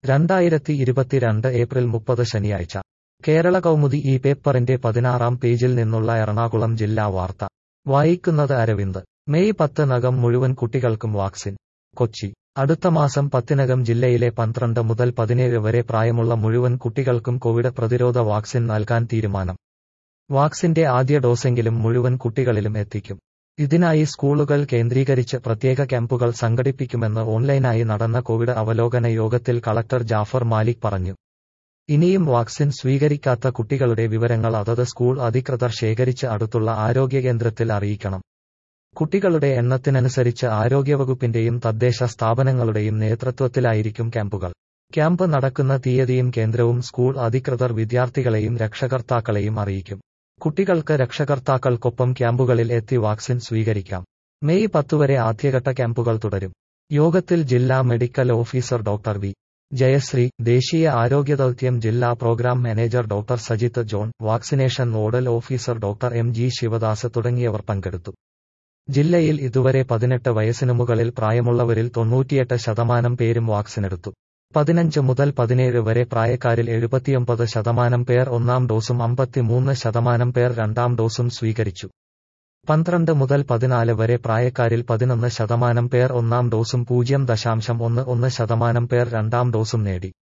രണ്ടായിരത്തി ഇരുപത്തിരണ്ട് ഏപ്രിൽ മുപ്പത് ശനിയാഴ്ച കേരള കൗമുദി ഈ പേപ്പറിന്റെ പതിനാറാം പേജിൽ നിന്നുള്ള എറണാകുളം ജില്ലാ വാർത്ത വായിക്കുന്നത് അരവിന്ദ് മെയ് പത്തിനകം മുഴുവൻ കുട്ടികൾക്കും വാക്സിൻ കൊച്ചി അടുത്ത മാസം പത്തിനകം ജില്ലയിലെ പന്ത്രണ്ട് മുതൽ പതിനേഴ് വരെ പ്രായമുള്ള മുഴുവൻ കുട്ടികൾക്കും കോവിഡ് പ്രതിരോധ വാക്സിൻ നൽകാൻ തീരുമാനം വാക്സിന്റെ ആദ്യ ഡോസെങ്കിലും മുഴുവൻ കുട്ടികളിലും എത്തിക്കും ഇതിനായി സ്കൂളുകൾ കേന്ദ്രീകരിച്ച് പ്രത്യേക ക്യാമ്പുകൾ സംഘടിപ്പിക്കുമെന്ന് ഓൺലൈനായി നടന്ന കോവിഡ് അവലോകന യോഗത്തിൽ കളക്ടർ ജാഫർ മാലിക് പറഞ്ഞു ഇനിയും വാക്സിൻ സ്വീകരിക്കാത്ത കുട്ടികളുടെ വിവരങ്ങൾ അതത് സ്കൂൾ അധികൃതർ ശേഖരിച്ച് അടുത്തുള്ള ആരോഗ്യകേന്ദ്രത്തിൽ അറിയിക്കണം കുട്ടികളുടെ എണ്ണത്തിനനുസരിച്ച് ആരോഗ്യവകുപ്പിന്റെയും തദ്ദേശ സ്ഥാപനങ്ങളുടെയും നേതൃത്വത്തിലായിരിക്കും ക്യാമ്പുകൾ ക്യാമ്പ് നടക്കുന്ന തീയതിയും കേന്ദ്രവും സ്കൂൾ അധികൃതർ വിദ്യാർത്ഥികളെയും രക്ഷകർത്താക്കളെയും അറിയിക്കും കുട്ടികൾക്ക് രക്ഷകർത്താക്കൾക്കൊപ്പം ക്യാമ്പുകളിൽ എത്തി വാക്സിൻ സ്വീകരിക്കാം മെയ് പത്തുവരെ ആദ്യഘട്ട ക്യാമ്പുകൾ തുടരും യോഗത്തിൽ ജില്ലാ medical officer doctor V Jayasree ദേശീയ ആരോഗ്യ ദൗത്യം ജില്ലാ programme manager doctor Sajith John vaccination nodal officer doctor M G Sivadas തുടങ്ങിയവർ പങ്കെടുത്തു ജില്ലയിൽ ഇതുവരെ പതിനെട്ട് വയസ്സിനു മുകളിൽ പ്രായമുള്ളവരിൽ തൊണ്ണൂറ്റിയെട്ട് ശതമാനം പേരും വാക്സിനെടുത്തു പതിനഞ്ച് മുതൽ പതിനേഴ് വരെ പ്രായക്കാരിൽ എഴുപത്തിയൊമ്പത് ശതമാനം പേർ ഒന്നാം ഡോസും അമ്പത്തിമൂന്ന് ശതമാനം പേർ രണ്ടാം ഡോസും സ്വീകരിച്ചു പന്ത്രണ്ട് മുതൽ പതിനാല് വരെ പ്രായക്കാരിൽ പതിനൊന്ന് ശതമാനം പേർ ഒന്നാം ഡോസും പൂജ്യം ദശാംശം ഒന്ന് ഒന്ന് ശതമാനം പേർ രണ്ടാം ഡോസും നേടി